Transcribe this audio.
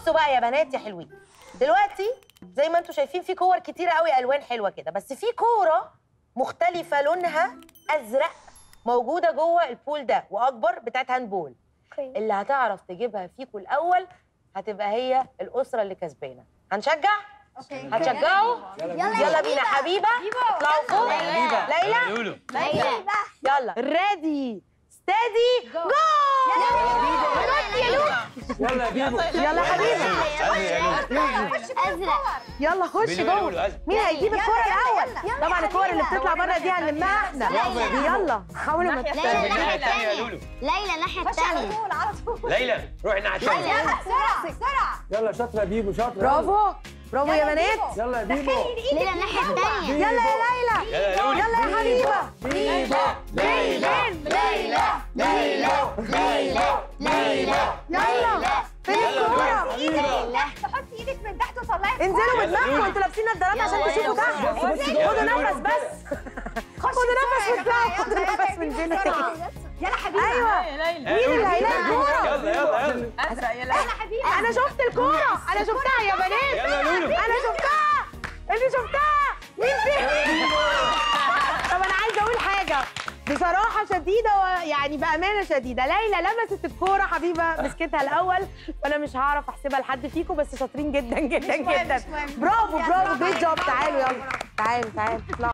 بصوا بقى يا بنات يا حلوين دلوقتي زي ما انتم شايفين في كور كتيره قوي الوان حلوه كده بس في كوره مختلفه لونها ازرق موجوده جوه البول ده واكبر بتاعت هاندبول اللي هتعرف تجيبها فيكم الاول هتبقى هي الاسره اللي كسبانه هنشجع هتشجعوا يلا بينا حبيبه اطلعوا فوق ليلى لولو يلا ريدي ستادي جو يلا يا بيبو يلا حبيبي ازرق يلا خش بيلي جوه لولو أزرق. مين هيجيب الكرة الأول؟ طبعا الكرة اللي بتطلع بره دي هنلمها احنا يلا حاولوا ما ليلى الناحية الناحية التانية يا التانية لولو ليلى الناحية التانية ليلى روحي الناحية التانية بسرعة بسرعة يلا شاطره يا بيبو شاطره برافو برافو يا بنات يلا يا بيبو ليلى الناحية التانية يلا يا ليلى يلا يا لولو يلا يا حبيبة بيبو ليلى ليلى ليلى ليلى ليلى يلا فين الكورة؟ ليلى تحط ايدك من تحت وطلعي انزلوا يلا بدماغكم لولو. انتوا لابسين نظارات عشان يلا، تشوفوا يلا. تحت بص كده. خدوا نفس بس خدوا نفس واطلعوا خدوا نفس من هنا يلا حبيبي ايوه مين اللي هيلاقي الكورة؟ يلا يلا يلا يلا حبيبي انا شفت الكورة انا شفتها يا بنات يلا يا لولو انا شفتها اللي شفتها مين فين طب انا عايزه اقول حاجه بصراحه شديده ويعني بامانه شديده ليلى لمست الكوره حبيبه مسكتها الاول فانا مش هعرف احسبها لحد فيكم بس شاطرين جدا جدا مهم، جدا مش مهم. برافو يلا، برافو برافو جريت جوب عليك. تعالوا يلا تعالوا تعالوا اطلعوا